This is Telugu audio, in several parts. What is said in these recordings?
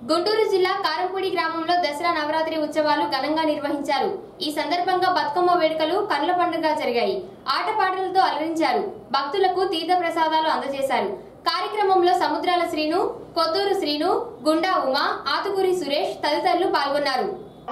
గుంటూరు జిల్లా కారంపూడి గ్రామంలో దసరా నవరాత్రి ఉత్సవాలు ఘనంగా నిర్వహించారు ఈ సందర్భంగా బతుకమ్మ వేడుకలు కనుల పండుగ జరిగాయి ఆటపాటలతో అలరించారు భక్తులకు తీర్థ ప్రసాదాలు అందజేశారు కార్యక్రమంలో సముద్రాల శ్రీను కొత్తూరు శ్రీను గుండా ఉమా ఆతుకూరి సురేష్ తదితరులు పాల్గొన్నారు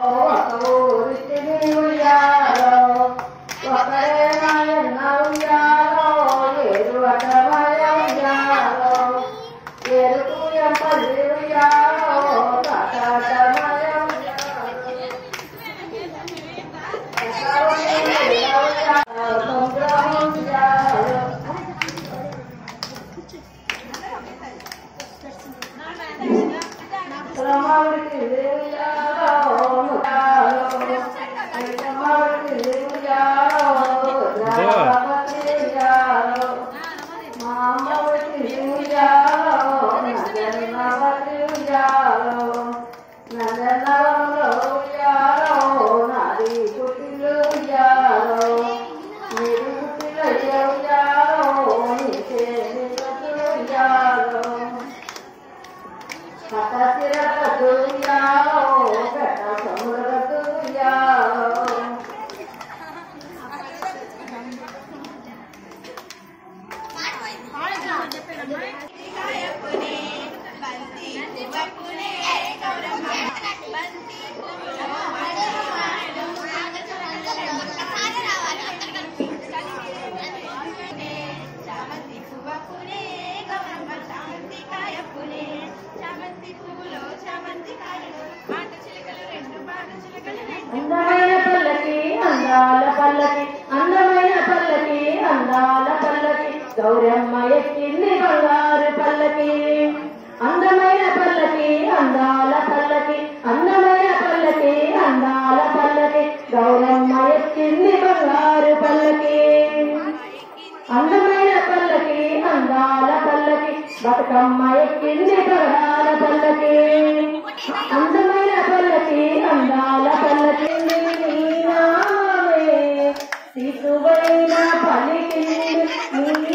చామంతి పువ్వ పునే గౌరమ్మ చామంతి కాయ పునే చామంతి పువ్వులో చామంతి కాయలు ఆట చిలుకలు రెండు పాట చిలుకలు రెండు అందమైన పల్లకి అందాల పల్లకి అందమైన పల్లకి అందాల పల్లకి గౌరమ్మ ఎక్కింది బంగారు పల్లకి అందమైన పల్లకి అందాల పల్లకి అందమైన పల్లకి అందాల పల్లకి గౌరమ్మ ఎక్కింది బంగారు పల్లకి అందమైన పల్లకి అందాల పల్లకి బతుకమ్మ ఎక్కింది పగడాల పల్లకి అందమైన పల్లకి అందాల పల్లకి నీ నామమే శిశువైన పలికింది నీ